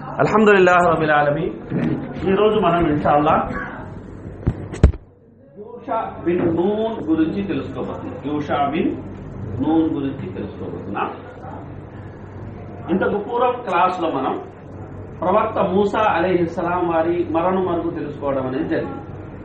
అల్హమ్దుల్లాహ్ rouble ఆలమీ ఈరోజు మనం ఇన్షాల్లా యూషా బిన్ నూన్ గురించి తెలుసుకోబోతున్నాం యూషా బిన్ నూన్ గురించి తెలుసుకోబోతున్నాం ఇంతకు పూర్వం క్లాస్ లో మనం ప్రవక్త మూసా అలీహిస్సలాం వారి మరణం వరకు తెలుసుకోవడం అనేది జరిగింది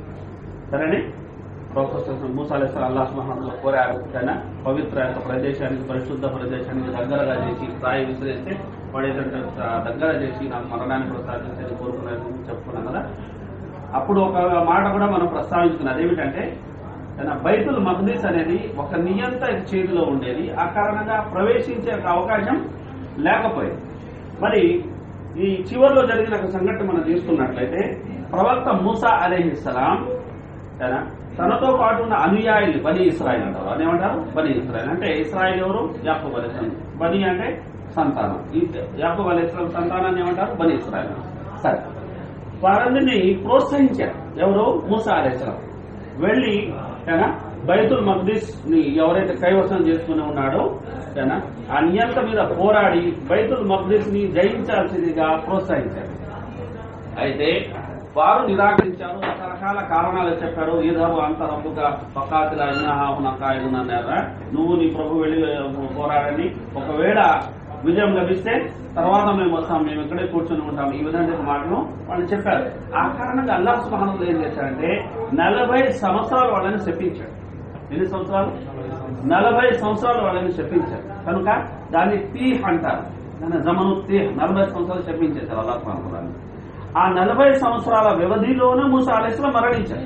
సరేనే ప్రవక్త మూసా అలీస్లాం అల్లాహ్ సుబ్హానహు కోరారు కానీ పవిత్ర యొక్క ప్రదేశానికి పరిశుద్ధ ప్రదేశానికి దగ్గరగా చేసి రాయి విసిరేస్తే వాడు ఏంటంటే దగ్గర చేసి నాకు మరణాన్ని ప్రసాదించని కోరుకున్నారని చెప్పుకున్నాం కదా అప్పుడు ఒక మాట కూడా మనం ప్రస్తావించుకున్నది అదేమిటంటే తన బైతుల్ మహదీస్ అనేది ఒక నియంత చేతిలో ఉండేది ఆ కారణంగా ప్రవేశించే ఒక అవకాశం లేకపోయింది మరి ఈ చివరిలో జరిగిన ఒక సంఘటన మనం తీసుకున్నట్లయితే ప్రవక్త మూసా అలీహిస్సలాం తన తనతో పాటు ఉన్న అనుయాయులు బని ఇస్రాయిల్ అంటారు అని ఏమంటారు బని ఇస్రాయిల్ అంటే ఇస్రాయిల్ ఎవరు యాకూబ్ అలీస్లాం బని అంటే సంతానం ఈ యాకూబ్ అలీస్లాం సంతానాన్ని ఏమంటారు బని ఇస్రాయిల్ సరే వారందరినీ ప్రోత్సహించారు ఎవరు మూసా అలీస్లాం వెళ్ళి తన బైతుల్ మక్దీస్ ని ఎవరైతే కైవసం చేసుకుని ఉన్నాడో తన ఆ నియంత మీద పోరాడి బైతుల్ మక్దీస్ ని జయించాల్సిందిగా ప్రోత్సహించారు అయితే వారు నిరాకరించారు రకరకాల కారణాలు చెప్పారు ఈదవు అంతరముగా పక్కాతిల అన్నారా నువ్వు నీ ప్రభు వెళ్ళి పోరాడని ఒకవేళ విజయం లభిస్తే తర్వాత మేము వస్తాం మేము ఇక్కడే కూర్చొని ఉంటాం ఈ విధంగా మాటలు వాళ్ళు చెప్పారు ఆ కారణంగా అల్లాహ్ సుబ్హానహు ఏం చేశారంటే నలభై సంవత్సరాలు వాళ్ళని చెప్పించాడు ఎన్ని సంవత్సరాలు నలభై సంవత్సరాలు వాళ్ళని చెప్పించారు కనుక దాన్ని తీహ్ అంటారు దాన్ని జమను తీహ్ నలభై సంవత్సరాలు చెప్పించేశారు అల్లాహ్ సుబ్హానహు ఆ నలభై సంవత్సరాల వ్యవధిలోనే మూసా అలీస్లం మరణించారు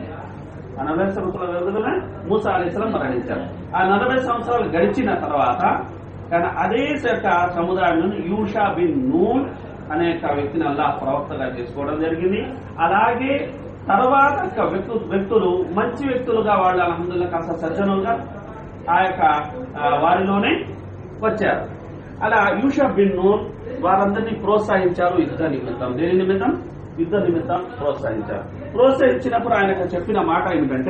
ఆ నలభై సంవత్సరాల వ్యవధిలోనే మూసా అలీస్లం మరణించారు ఆ నలభై సంవత్సరాలు గడిచిన తర్వాత కానీ అదే యొక్క సముదాయం యూషా బిన్ నూన్ అనే యొక్క వ్యక్తిని అల్లాహ్ ప్రవక్తగా చేసుకోవడం జరిగింది అలాగే తర్వాత యొక్క వ్యక్తు వ్యక్తులు మంచి వ్యక్తులుగా వాళ్ళు అలహందుల్లా కాస్త సజ్జనులుగా ఆ యొక్క ఆ, వారిలోనే వచ్చారు అలా యూషా బిన్ నూన్ వారందరినీ ప్రోత్సహించారు యుద్ధ నిమిత్తం దేని నిమిత్తం యుద్ధ నిమిత్తం ప్రోత్సహించారు ప్రోత్సహించినప్పుడు ఆయనకు చెప్పిన మాట ఏమిటంటే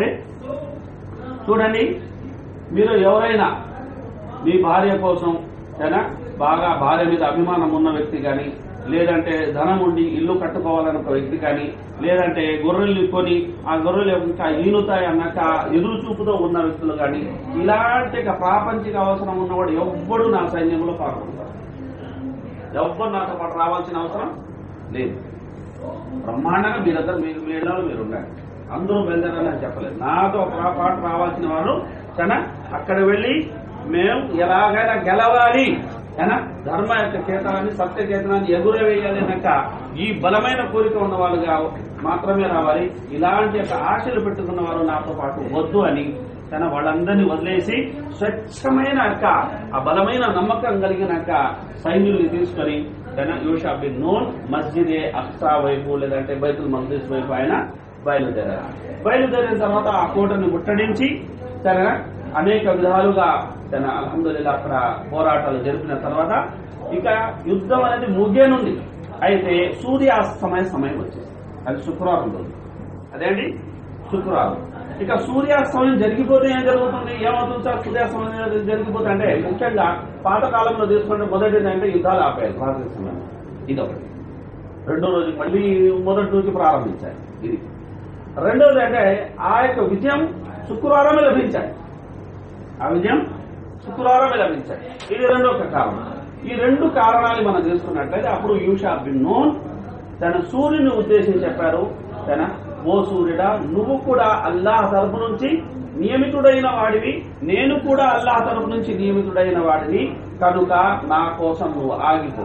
చూడండి మీరు ఎవరైనా మీ భార్య కోసం ఏనా బాగా భార్య మీద అభిమానం ఉన్న వ్యక్తి కానీ లేదంటే ధనం ఉండి ఇల్లు కట్టుకోవాలని ఒక వ్యక్తి కానీ లేదంటే గొర్రెలు కొని ఆ గొర్రెలు ఇంకా ఈనుతాయి అన్నాక ఎదురు చూపుతో ఉన్న వ్యక్తులు కానీ ఇలాంటి ఒక ప్రాపంచిక అవసరం ఉన్నవాడు ఎవ్వడు నా సైన్యంలో పాల్గొంటారు ఎవ్వరు నాతో పాటు రావాల్సిన అవసరం లేదు బ్రహ్మాండంగా మీ దగ్గర మీరు మీ ఇళ్లలో మీరు ఉండండి అందరూ బయలుదేరాలని అని చెప్పలేదు నాతో పా- పాటు రావాల్సిన వారు సరేనా అక్కడ వెళ్ళి మేము ఎలాగైనా గెలవాలి ఏనా ధర్మ యొక్క కేతనాన్ని సత్య కేతనాన్ని ఎగురవేయాలి అన్నాక ఈ బలమైన కోరిక ఉన్న వాళ్ళుగా మాత్రమే రావాలి ఇలాంటి యొక్క ఆశలు పెట్టుకున్న వారు నాతో పాటు వద్దు అని తన వాళ్ళందరినీ వదిలేసి స్వచ్ఛమైన యొక్క ఆ బలమైన నమ్మకం కలిగిన యొక్క సైన్యుల్ని తీసుకొని తన యూషా బిన్ నూన్ మస్జిద్ ఏ అక్సా వైపు లేదంటే బైతుల్ మక్దీస్ వైపు ఆయన బయలుదేరారు బయలుదేరిన తర్వాత ఆ కోటను ముట్టడించి తన అనేక విధాలుగా తన అల్హమ్దుల్లా అక్కడ పోరాటాలు జరిపిన తర్వాత ఇక యుద్ధం అనేది ముగియనుంది అయితే సూర్యాస్తమయ సమయం వచ్చింది అది శుక్రవారం రోజు అదేంటి శుక్రవారం ఇక సూర్యాస్తమయం జరిగిపోతే ఏం జరుగుతుంది ఏమవుతుంది సార్ సూర్యాస్తమయం జరిగిపోతే అంటే ముఖ్యంగా పాతకాలంలో తీసుకుంటే మొదటిది అంటే యుద్ధాలు ఆపారు భారతీయ సమయం ఇదొకటి రెండో రోజు మళ్ళీ మొదటి నుంచి ప్రారంభించారు ఇది రెండోది అంటే ఆ యొక్క విజయం శుక్రవారమే లభించాయి ఆ విజయం శుక్రవారమే లభించాయి ఇది రెండో ఒక కారణం ఈ రెండు కారణాలు మనం తీసుకున్నట్లయితే అప్పుడు యూషా బిన్ నూన్ తన సూర్యుని ఉద్దేశించి చెప్పారు తన ఓ సూర్యుడా నువ్వు కూడా అల్లాహ్ తరపు నుంచి నియమితుడైన వాడివి నేను కూడా అల్లాహ్ తరపు నుంచి నియమితుడైన వాడిని కనుక నా కోసం నువ్వు ఆగిపో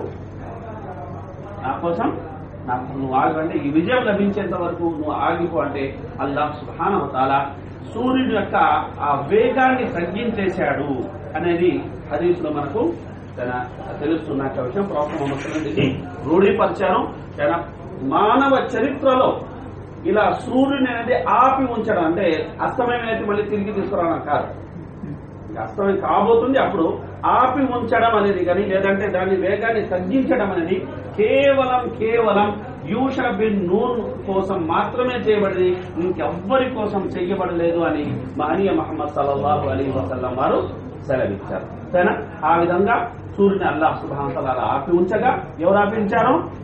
నా కోసం నాకు నువ్వు ఆగు అంటే ఈ విజయం లభించేంత వరకు నువ్వు ఆగిపో అంటే అల్లాహ్ సుబ్హానహు తాలా సూర్యుడి యొక్క ఆ వేగాన్ని తగ్గించేశాడు అనేది హదీస్లో మనకు తన తెలుస్తున్న ఒక విషయం ప్రవక్త ముహమ్మద్ సల్లల్లాహు అలైహి వసల్లం రూఢీపరిచారు తన మానవ చరిత్రలో ఇలా సూర్యుని అనేది ఆపి ఉంచడం అంటే అస్తమయం అయితే మళ్ళీ తిరిగి తీసుకురావడం కాదు ఇంకా అస్తమయం కాబోతుంది అప్పుడు ఆపి ఉంచడం అనేది కానీ లేదంటే దాని వేగాన్ని తగ్గించడం అనేది కేవలం కేవలం యూష బిన్ నూన్ కోసం మాత్రమే చేయబడింది ఇంకెవ్వరి కోసం చెయ్యబడలేదు అని మహనీయ మహమ్మద్ సల్లల్లాహు అలీ వసల్లం వారు సెలవిచ్చారు సరేనా ఆ విధంగా సూర్యుని అల్లాహ్ సుబ్హానహు వతఆలా ఆపి ఉంచగా ఎవరు ఆపించారు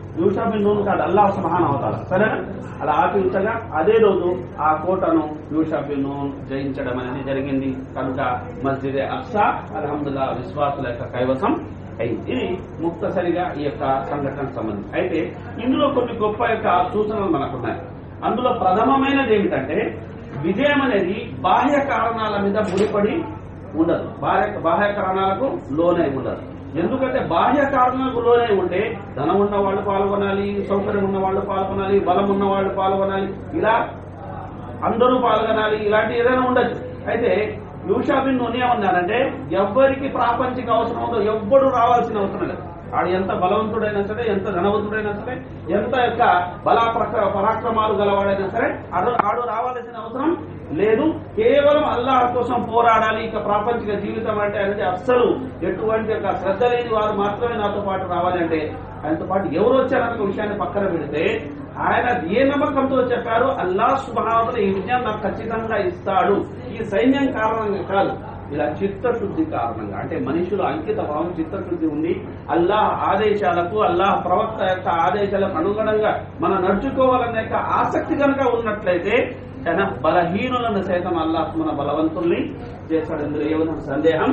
యూషా బిన్ నూన్ కాదు అల్లాహ్ సుబ్హాన అవుతారు సరేనా అలా ఆపించగా అదే రోజు ఆ కోటను యూషా బిన్ నూన్ జయించడం అనేది జరిగింది కనుక మస్జిద్ అక్సా అల్హమ్దుల్లా విశ్వాసుల యొక్క కైవసం అయింది ఇది ముక్తసరిగా ఈ యొక్క సంఘటనకు సంబంధించి అయితే ఇందులో కొన్ని గొప్ప యొక్క సూచనలు మనకున్నాయి అందులో ప్రథమమైనది ఏమిటంటే విజయం అనేది బాహ్య కారణాల మీద ముడిపడి ఉండదు బాహ్య బాహ్య కారణాలకు లోనై ఉండదు ఎందుకంటే బాహ్య కారణాలకు లోనై ఉంటే ధనం ఉన్న వాళ్ళు పాల్గొనాలి సౌకర్యం ఉన్న వాళ్ళు పాల్గొనాలి బలం ఉన్న వాళ్ళు పాల్గొనాలి ఇలా అందరూ పాల్గొనాలి ఇలాంటి ఏదైనా ఉండొచ్చు అయితే యూషాబిన్ నూనె ఏమన్నారంటే ఎవ్వరికి ప్రాపంచిక అవసరం ఉందో ఎవ్వడు రావాల్సిన అవసరం లేదు ఆడు ఎంత బలవంతుడైనా సరే ఎంత ధనవంతుడైనా సరే ఎంత యొక్క బలా ప్రక- పరాక్రమాలు గలవాడైనా సరే ఆడు ఆడు రావాల్సిన అవసరం లేదు కేవలం అల్లాహ్ కోసం పోరాడాలి ఇక ప్రాపంచిక జీవితం అంటే అనేది అస్సలు ఎటువంటి యొక్క శ్రద్ధ లేని వారు మాత్రమే నాతో పాటు రావాలి అంటే ఆయనతో పాటు ఎవరు వచ్చారన్న విషయాన్ని పక్కన పెడితే ఆయన ఏ నమ్మకంతో చెప్పారు అల్లాహ్ సుభావతలు ఈ విజయం నాకు ఖచ్చితంగా ఇస్తాడు ఈ సైన్యం కారణంగా కాదు ఇలా చిత్తశుద్ధి కారణంగా అంటే మనుషులు అంకిత భావం చిత్తశుద్ధి ఉండి అల్లాహ్ ఆదేశాలకు అల్లాహ్ ప్రవక్త యొక్క ఆదేశాలకు అనుగుణంగా మనం నడుచుకోవాలనే యొక్క ఆసక్తి కనుక ఉన్నట్లయితే తన బలహీనులను సైతం అల్లాహ్ మన బలవంతుల్ని చేస్తాడు ఇందులో ఏమైనా సందేహం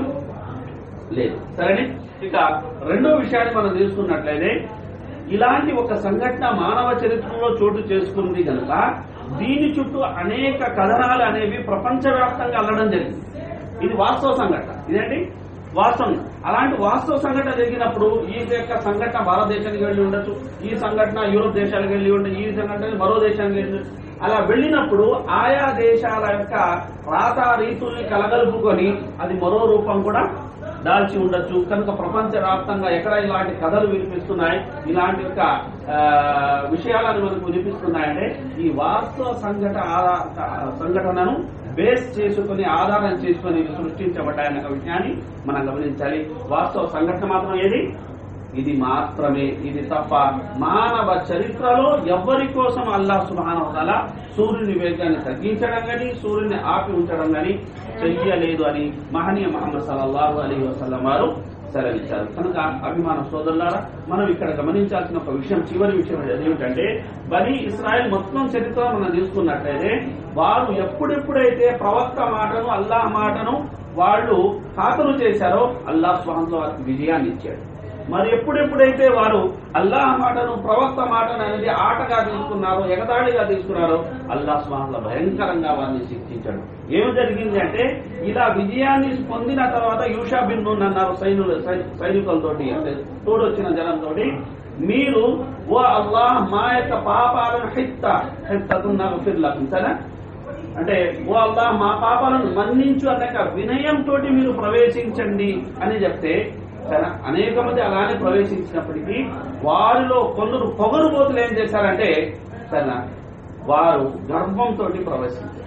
లేదు సరేనే ఇక రెండో విషయాన్ని మనం తీసుకున్నట్లయితే ఇలాంటి ఒక సంఘటన మానవ చరిత్రలో చోటు చేసుకుంది కనుక దీని చుట్టూ అనేక కథనాలు అనేవి ప్రపంచవ్యాప్తంగా అల్లడం జరిగింది ఇది వాస్తవ సంఘటన ఇదేంటి వాస్తవం అలాంటి వాస్తవ సంఘటన జరిగినప్పుడు ఈ యొక్క సంఘటన భారతదేశానికి వెళ్ళి ఉండొచ్చు ఈ సంఘటన యూరోప్ దేశాలకు వెళ్ళి ఉండొచ్చు ఈ సంఘటన మరో దేశానికి వెళ్ళి ఉండొచ్చు. అలా వెళ్ళినప్పుడు ఆయా దేశాల యొక్క రాత రీతుల్ని కలగలుపుకొని అది మరో రూపం కూడా దాల్చి ఉండొచ్చు కనుక ప్రపంచ వ్యాప్తంగా ఎక్కడ ఇలాంటి కథలు వినిపిస్తున్నాయి ఇలాంటి యొక్క ఆ, విషయాలను మనకు వినిపిస్తున్నాయంటే ఈ వాస్తవ సంఘట ఆధార సంఘటనను బేస్ చేసుకుని ఆధారం చేసుకుని సృష్టించబడ్డాయన్న ఒక విషయాన్ని మనం గమనించాలి వాస్తవ సంఘటన మాత్రం ఏది ఇది మాత్రమే ఇది తప్ప మానవ చరిత్రలో ఎవరి కోసం అల్లాహ్ సుబాన సూర్యుని వేగాన్ని తగ్గించడం గాని సూర్యుని ఆపి ఉంచడం గాని చెయ్యలేదు అని మహనీయ మహమ్మద్ సల్లల్లాహు అలీ వసల్లం వారు సెలవిచ్చారు కనుక అభిమాన సోదరులారా మనం ఇక్కడ గమనించాల్సిన ఒక విషయం చివరి విషయం ఏమిటంటే బని ఇస్రాయల్ మొత్తం చరిత్ర మనం తీసుకున్నట్లయితే వారు ఎప్పుడెప్పుడైతే ప్రవక్త మాటను అల్లాహ్ మాటను వాళ్ళు ఖాతరు చేశారో అల్లాహ్ స్వహంలో వారికి విజయాన్ని ఇచ్చాడు మరి ఎప్పుడెప్పుడైతే వారు అల్లాహ్ మాటను ప్రవక్త మాటను అనేది ఆటగా తీసుకున్నారో ఎగతాళిగా తీసుకున్నారో అల్లాహ్ స్వాహంలో భయంకరంగా వారిని శిక్షించాడు ఏమి జరిగింది అంటే ఇలా విజయాన్ని పొందిన తర్వాత యూషా బిన్ నూన్ అన్నారు సైనులు సై- సైనికులతోటి అంటే తోడొచ్చిన జనంతో మీరు ఓ అల్లాహ్ మా యొక్క పాపాలను హిత్త హిత్తతున్నారు ఫిర్లకు సరే అంటే ఓ అల్లాహ్ మా పాపాలను మన్నించు అనే వినయంతో మీరు ప్రవేశించండి అని చెప్తే సరే అనేక మంది అలానే ప్రవేశించినప్పటికీ వారిలో కొందరు పొగరుబోతులు ఏం చేశారంటే సరే వారు గర్వంతో ప్రవేశించారు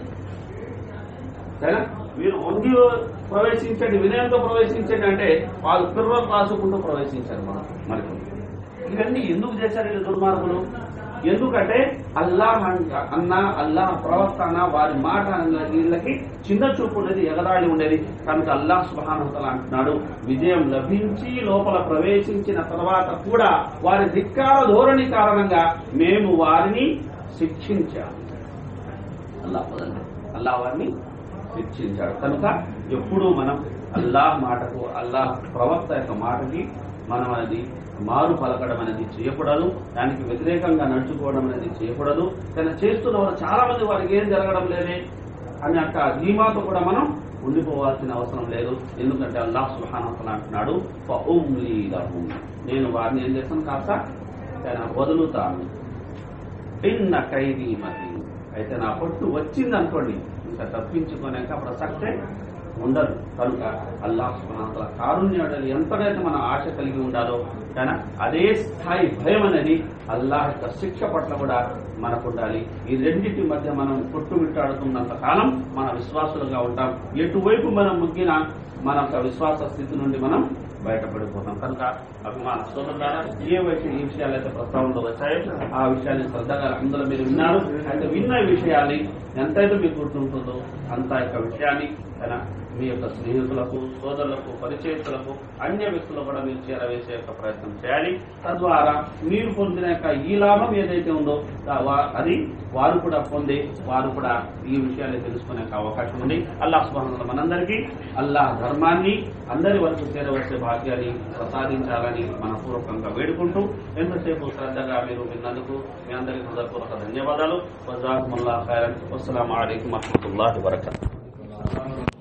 సరేనా మీరు వంగి ప్రవేశించండి వినయంతో ప్రవేశించండి అంటే వాళ్ళు పిర్రలు రాసుకుంటూ ప్రవేశించారు మన మనకు ఇవన్నీ ఎందుకు చేశారు వీళ్ళు దుర్మార్గులు ఎందుకంటే అల్లాహ్ అన్న- అన్న అల్లాహ్ ప్రవక్త అన్న వారి మాట అన్న వీళ్ళకి చిన్న చూపు ఉండేది ఎగరాడి ఉండేది కనుక అల్లాహ్ సుభానతల అంటున్నాడు విజయం లభించి లోపల ప్రవేశించిన తర్వాత కూడా వారి ధిక్కార ధోరణి కారణంగా మేము వారిని శిక్షించాము అల్లాహ్ వదలండి అల్లాహ్ వారిని శిక్షించాడు కనుక ఎప్పుడూ మనం అల్లాహ్ మాటకు అల్లాహ్ ప్రవక్త యొక్క మాటకి మనం అనేది మారు పలకడం అనేది చేయకూడదు దానికి వ్యతిరేకంగా నడుచుకోవడం అనేది చేయకూడదు కానీ చేస్తున్న వారు చాలా మంది వారికి ఏం జరగడం లేదే అని యొక్క ధీమాతో కూడా మనం ఉండిపోవాల్సిన అవసరం లేదు ఎందుకంటే అల్లాహ్ సుహానతల అంటున్నాడు "ఫఉమ్లీ లహుం." నేను వారిని ఏం చేస్తాను కాస్త ఆయన వదులుతాను ఇన్న ఖైదీ మహీన్ అయితే నా పొట్టు వచ్చింది అనుకోండి ఇంకా తప్పించుకోలేక ప్రసక్తే ఉండదు కనుక అల్లాహ్ సుబ్హానహు కారుణ్యుడు ఎంతనైతే మన ఆశ కలిగి ఉండాలో కానీ అదే స్థాయి భయం అనేది అల్లాహ్ యొక్క శిక్ష పట్ల కూడా మనకు ఉండాలి ఈ రెండింటి మధ్య మనం కొట్టుమిట్టాడుతున్నంత కాలం మన విశ్వాసులుగా ఉంటాం ఎటువైపు మనం ముగ్గినా మన యొక్క విశ్వాస స్థితి నుండి మనం బయటపడిపోతాం కనుక అభిమాన సోదరులారా ఏ విషయం ఈ విషయాలు అయితే ప్రస్తావనలో వచ్చాయో ఆ విషయాన్ని శ్రద్ధగా అందులో మీరు విన్నారు అయితే విన్న విషయాన్ని ఎంతైతే మీకు గుర్తుంటుందో అంత యొక్క విషయాన్ని తన మీ యొక్క స్నేహితులకు సోదరులకు పరిచయస్తులకు అన్య వ్యక్తులకు కూడా మీరు చేరవేసే యొక్క ప్రయత్నం చేయాలి తద్వారా మీరు పొందిన యొక్క ఈ లాభం ఏదైతే ఉందో దా- వా- అది వారు కూడా పొంది వారు కూడా ఈ విషయాన్ని తెలుసుకునే యొక్క అవకాశం ఉంది అల్లాహ్ సుబ్హానహు మనందరికీ అల్లాహ్ ధర్మాన్ని అందరి వరకు చేరవలసే భాగ్యాన్ని ప్రసాదించాలని మనపూర్వకంగా వేడుకుంటూ ఎంతసేపు శ్రద్ధగా మీరు విన్నందుకు మీ అందరికీ హృదయపూర్వక ధన్యవాదాలు వజాకుముల్లా ఖైరన్ వస్సలాము అలైకుం వరహమతుల్లాహి వబరకాతుహు